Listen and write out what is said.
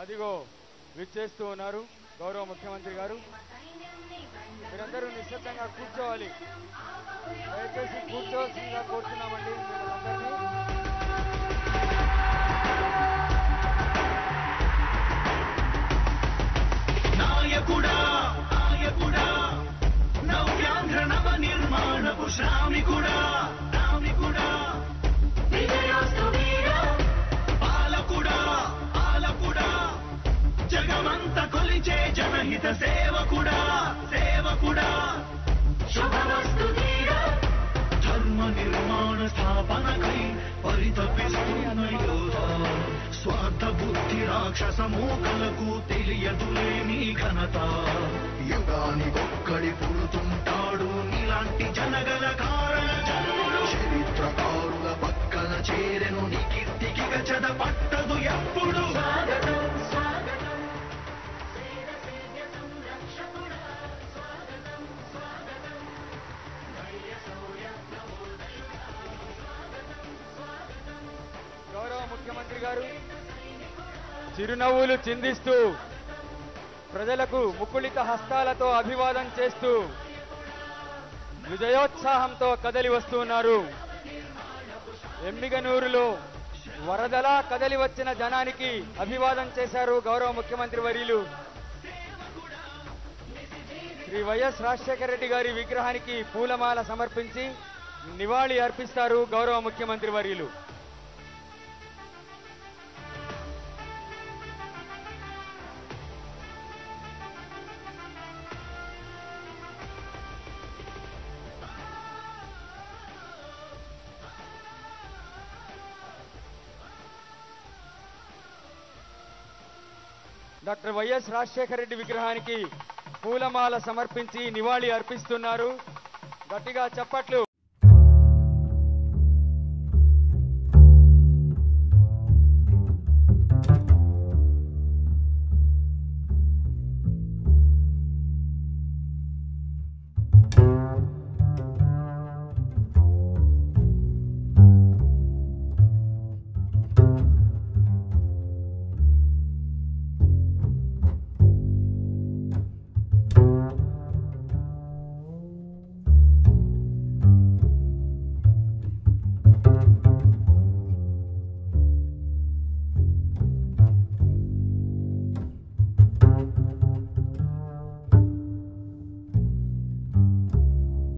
అదిగో విచ్చేస్తూ ఉన్నారు గౌరవ ముఖ్యమంత్రి గారు మీరందరూ నిశ్శబ్దంగా కూర్చోవాలి దయచేసి కూర్చోవలసిందిగా కోరుతున్నామండి మిమ్మల్ని నాయకుడా నాయకుడా నవ్యాంధ్ర నవ నిర్మాణపు శ్రామికుడా శ్రామికుడా విజయోస్తు వీరా పాలకుడా పాలకుడా జగమంత కొలిచే జనహిత సేవకుడా సేవకుడా శుభమస్తు ధీరా ధర్మ నిర్మాణ స్థాపనకై పరితపిస్తున్న యోధా స్వార్థ బుద్ధి రాక్షస మూకలకు తెలియదులే నీ ఘనత యుగానికొక్కడి పుడుతుంటాడు ఇలాంటి జనగల కారణ జన్ముడు చరిత్రకారుల పక్కన చేరెను నీ కీర్తికి గచద పట్టదు ఎప్పుడు గౌరవ ముఖ్యమంత్రి గారు చిరునవ్వులు చిందిస్తూ ప్రజలకు ముకుళిత హస్తాలతో అభివాదం చేస్తూ విజయోత్సాహంతో కదలి వస్తున్నారు ఎమ్మిగనూరులో వరదలా కదలి వచ్చిన జనానికి అభివాదం చేశారు గౌరవ ముఖ్యమంత్రి వర్యులు శ్రీ వైఎస్ రాజశేఖర రెడ్డి గారి విగ్రహానికి పూలమాల సమర్పించి నివాళి అర్పిస్తారు గౌరవ ముఖ్యమంత్రి వర్యులు డాక్టర్ వైఎస్ రాజశేఖర రెడ్డి విగ్రహానికి పూలమాల సమర్పించి నివాళి అర్పిస్తున్నారు గట్టిగా చప్పట్లు